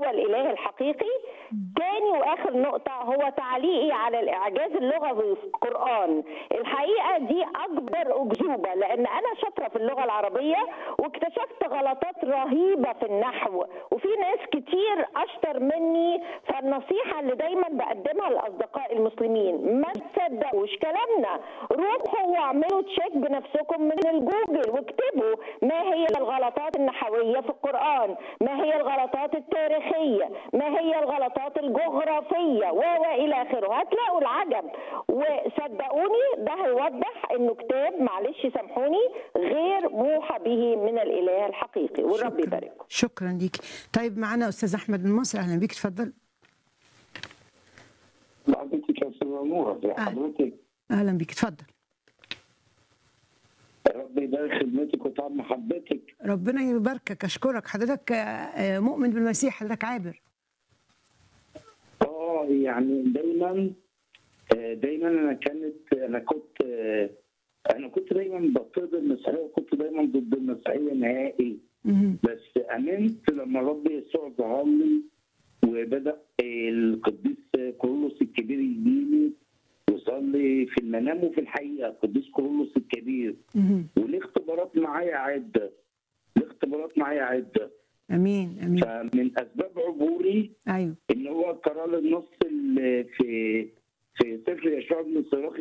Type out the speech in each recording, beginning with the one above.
هو الاله الحقيقي تاني واخر نقطه هو تعليقي على الاعجاز اللغوي في القران الحقيقه دي اكبر اكذوبه لان انا شاطره في اللغه العربيه واكتشفت غلطات رهيبه في النحو وفي ناس كتير اشطر مني فالنصيحه اللي دايما بقدمها لاصدقائي المسلمين ما تصدقوش كلامنا روحوا واعملوا تشيك بنفسكم من الجوجل واكتبوا ما هي الغلطات النحويه في القران ما هي الغلطات التاريخيه ما هي الغلطات الجغرافيه و والى اخره هتلاقوا العجب وصدقوني ده هيوضح انه كتاب معلش سامحوني غير موحى به من الاله الحقيقي والرب شكراً. يبارككم شكرا ليك طيب معنا استاذ احمد من مصر اهلا بيك اتفضل حضرتك يا استاذ نور يا حضرتك اهلا بيك اتفضل ربي يبارك خدمتك وتعب محبتك ربنا يباركك اشكرك حضرتك آه، آه، مؤمن بالمسيح حضرتك عابر اه يعني دايما آه، دايما انا كانت انا كنت آه، انا كنت دايما بضطهد المسيحيه وكنت دايما ضد المسيحيه نهائي مهم. بس امنت لما ربي يسوع ظهر لي وبدا القديس كورولوس الكبير يجيني وصلي في المنام وفي الحقيقه القديس كورولوس الكبير مهم. وليه اختبارات معايا عده ليه اختبارات معايا عده امين امين فمن اسباب عبوري ايوه ان هو قرا لي النص اللي في في سفر يشوع بن صراخ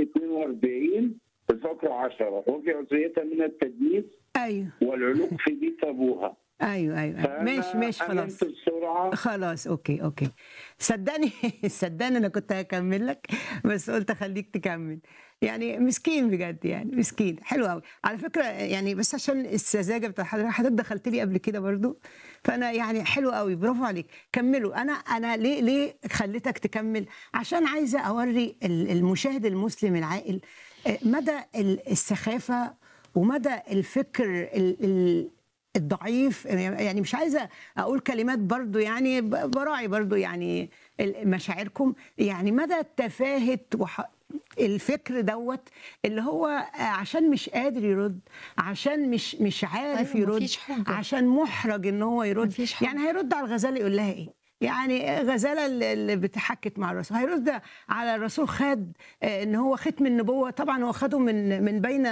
42 في الفقره 10 وفي عصيتها من التدنيس ايوه والعلوق في بيت ابوها ايوه ايوه فأنا ماشي ماشي خلاص امنت بسرعه خلاص اوكي اوكي صدقني صدقني انا كنت هكمل لك بس قلت اخليك تكمل يعني مسكين بجد يعني مسكين حلو قوي على فكره يعني بس عشان السذاجه بتاع حضرتك حضرتك دخلت لي قبل كده برضو فانا يعني حلو قوي برافو عليك كملوا انا انا ليه ليه خليتك تكمل عشان عايزه اوري ال- المشاهد المسلم العاقل آه، مدى ال- السخافه ومدى الفكر ال- ال- الضعيف يعني مش عايزه اقول كلمات برضو يعني ب- براعي برضو يعني ال- مشاعركم يعني مدى تفاهه وح... الفكر دوت اللي هو عشان مش قادر يرد عشان مش مش عارف أيوة، يرد مفيش حجة. عشان محرج ان هو يرد مفيش حجة. يعني هيرد على الغزاله يقول لها ايه يعني غزاله اللي- اللي بتحكت مع الرسول هيرد على الرسول خد آه، ان هو ختم النبوه طبعا هو خده من من بين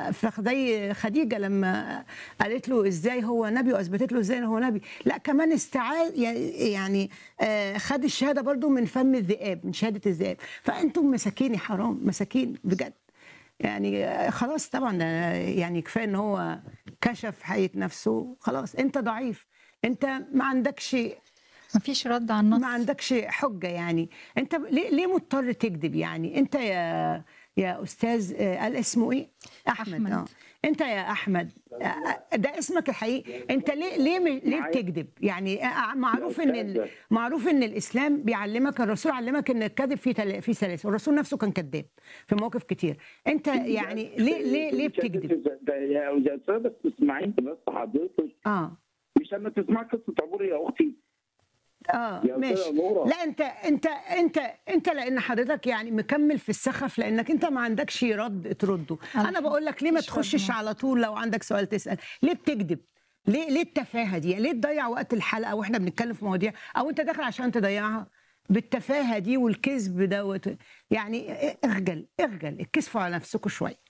فخذي خديجه لما قالت له ازاي هو نبي واثبتت له ازاي هو نبي لا كمان استعاذ يعني آه، خد الشهاده برضو من فم الذئاب من شهاده الذئاب فانتم مساكين يا حرام مساكين بجد يعني آه، خلاص طبعا ده يعني كفايه ان هو كشف حقيقه نفسه خلاص انت ضعيف انت ما عندكش مفيش رد على النص ما عندكش حجه يعني انت ليه ليه مضطر تكذب يعني انت يا يا استاذ آه، قال اسمه ايه احمد, أحمد. اه انت يا احمد آه، آه، ده اسمك الحقيقي انت ليه ليه م- ليه معايا. بتكذب يعني آه، معروف ان ال- أستاذ. معروف ان الاسلام بيعلمك الرسول علمك ان الكذب فيه تل- فيه سلاسل والرسول نفسه كان كذاب في مواقف كتير انت يعني ليه ليه ليه بتكذب ده يا يا استاذ بس تسمعيني بس حضرتك اه مش لما تسمع قصه عبوري يا اختي اه يا ماشي أستاذة نورة. لا انت انت انت انت لان حضرتك يعني مكمل في السخف لانك انت ما عندكش رد ترده انا الحمد بقول لك ليه ما مش تخشش ربنا. على طول لو عندك سؤال تسال ليه بتكذب ليه ليه التفاهه دي ليه تضيع وقت الحلقه واحنا بنتكلم في مواضيع او انت داخل عشان تضيعها بالتفاهه دي والكذب دوت يعني اخجل اخجل اتكسفوا على نفسكم شويه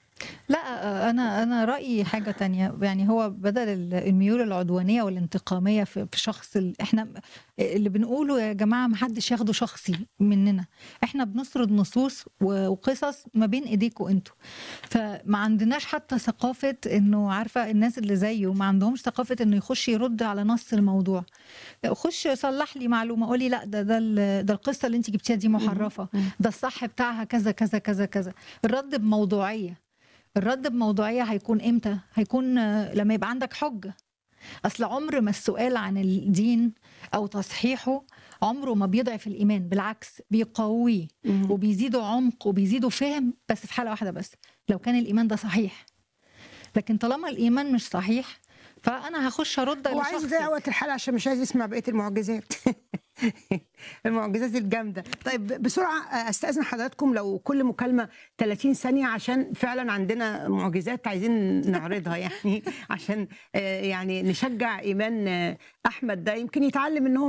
لا انا انا رايي حاجه تانية يعني هو بدل ال- الميول العدوانيه والانتقاميه في في شخص ال- احنا اللي بنقوله يا جماعه ما حدش ياخده شخصي مننا احنا بنسرد نصوص و- وقصص ما بين ايديكم انتوا فما عندناش حتى ثقافه انه عارفه الناس اللي زيه ما عندهمش ثقافه انه يخش يرد على نص الموضوع خش صلح لي معلومه قولي لا ده ده ال- ده القصه اللي انت جبتيها دي محرفه ده الصح بتاعها كذا كذا كذا كذا الرد بموضوعيه الرد بموضوعيه هيكون امتى هيكون آه، لما يبقى عندك حجه اصل عمر ما السؤال عن الدين او تصحيحه عمره ما بيضعف الايمان بالعكس بيقويه وبيزيدوا عمق وبيزيدوا فهم بس في حاله واحده بس لو كان الايمان ده صحيح لكن طالما الايمان مش صحيح فانا هخش ارد هو عايز لشخصي يضيع وقت الحلقه عشان مش عايز يسمع بقيه المعجزات المعجزات الجامده طيب بسرعه استاذن حضراتكم لو كل مكالمه 30 ثانيه عشان فعلا عندنا معجزات عايزين نعرضها يعني عشان آه، يعني نشجع ايمان آه، احمد ده يمكن يتعلم ان هو